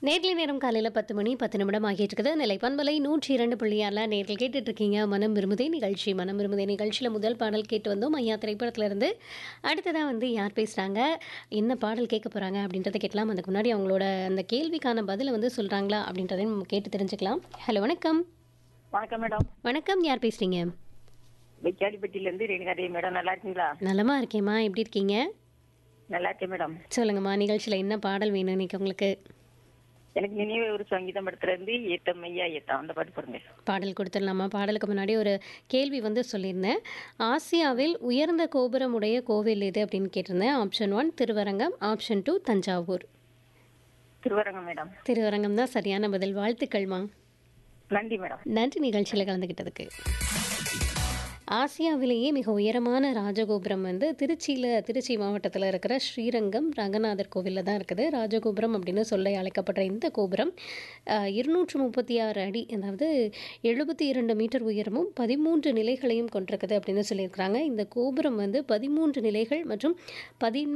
நேர்களை நேரம் காலையில் பத்து மணி பத்து நிமிடம் ஆகிட்டு இருக்குது நிலை பண்பலை நூற்றி இரண்டு புள்ளியாரில் நேர்கள் கேட்டுட்டு இருக்கீங்க மனம் விரும்புதே நிகழ்ச்சி மனம் விரும்புதே நிகழ்ச்சியில் முதல் பாடல் கேட்டு வந்தோம் ஐயா திரைப்படத்துல இருந்து அடுத்ததாக வந்து யார் பேசுகிறாங்க என்ன பாடல் கேட்க போகிறாங்க அப்படின்றத கேட்கலாம் அதுக்கு முன்னாடி அவங்களோட அந்த கேள்விக்கான பதிலை வந்து சொல்கிறாங்களா அப்படின்றதையும் நம்ம கேட்டு தெரிஞ்சுக்கலாம் ஹலோ வணக்கம் வணக்கம் மேடம் வணக்கம் யார் பேசுகிறீங்க வெக்காடிப்பட்டியில இருந்து ரேணுகாதேவி மேடம் நல்லா இருக்கீங்களா நலமா இருக்கேம்மா எப்படி இருக்கீங்க நல்லா இருக்கேன் மேடம் சொல்லுங்கம்மா நிகழ்ச்சியில் என்ன பாடல் வேணும் இன்னைக்கு உங்களுக்கு எனக்கு நினைவு ஒரு சங்கீதம் படத்துல இருந்து ஏத்தம் ஐயா ஏத்தம் அந்த பாட்டு பாருங்க பாடல் கொடுத்துடலாமா பாடலுக்கு முன்னாடி ஒரு கேள்வி வந்து சொல்லியிருந்தேன் ஆசியாவில் உயர்ந்த கோபுரம் உடைய கோவில் எது அப்படின்னு கேட்டிருந்தேன் option one Thiruvarangam option two Thanjavur Thiruvarangam madam Thiruvarangam தான் சரியான பதில் வாழ்த்துக்கள்மா நன்றி மேடம் நன்றி நிகழ்ச்சியில் கலந்துக்கிட்டதுக்கு ஆசியாவிலேயே மிக உயரமான ராஜகோபுரம் வந்து திருச்சியில் திருச்சி மாவட்டத்தில் இருக்கிற ஸ்ரீரங்கம் ரங்கநாதர் கோவிலில் தான் இருக்குது ராஜகோபுரம் அப்படின்னு சொல்ல அழைக்கப்படுற இந்த கோபுரம் இருநூற்று முப்பத்தி ஆறு அடி அதாவது எழுபத்தி இரண்டு மீட்டர் உயரமும் பதிமூன்று நிலைகளையும் கொண்டிருக்குது அப்படின்னு சொல்லியிருக்கிறாங்க இந்த கோபுரம் வந்து பதிமூன்று நிலைகள் மற்றும் பதி